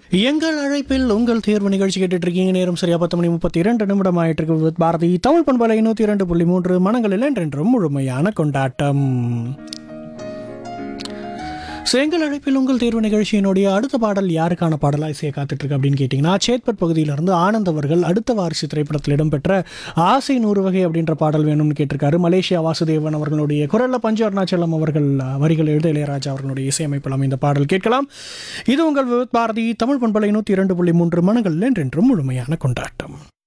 எங்கள் அழைப்பில் உங்கள் தேர்வு நிகழ்ச்சி கேட்டுட்டு இருக்கீங்க நேரம் சரியா பத்து மணி முப்பத்தி இரண்டு நிமிடம் ஆயிட்டு இருக்கு வித் பாரதி தமிழ் பண்பலை நூற்றி இரண்டு புள்ளி மூன்று மனங்களில் என்றென்றும் முழுமையான கொண்டாட்டம் ஸோ எங்கள் அழைப்பில் உங்கள் தேர்வு நிகழ்ச்சியினுடைய அடுத்த பாடல் யாருக்கான பாடலாக இசையை காத்துட்டு இருக்கு அப்படின்னு கேட்டிங்கன்னா சேத்பட் பகுதியிலிருந்து ஆனந்த் அவர்கள் அடுத்த வாரிசு திரைப்படத்தில் இடம்பெற்ற ஆசை நூறு வகை அப்படின்ற பாடல் வேணும்னு கேட்டிருக்காரு மலேசியா வாசுதேவன் அவர்களுடைய குரல்ல பஞ்சு அருணாச்சலம் அவர்கள் வரிகள் எழுத இளையராஜா அவர்களுடைய இசையமைப்பில் அமைந்த பாடல் கேட்கலாம் இது உங்கள் வித் பாரதி தமிழ் பண்பலை நூற்றி இரண்டு புள்ளி மூன்று மனங்கள் என்றென்றும் முழுமையான கொண்டாட்டம்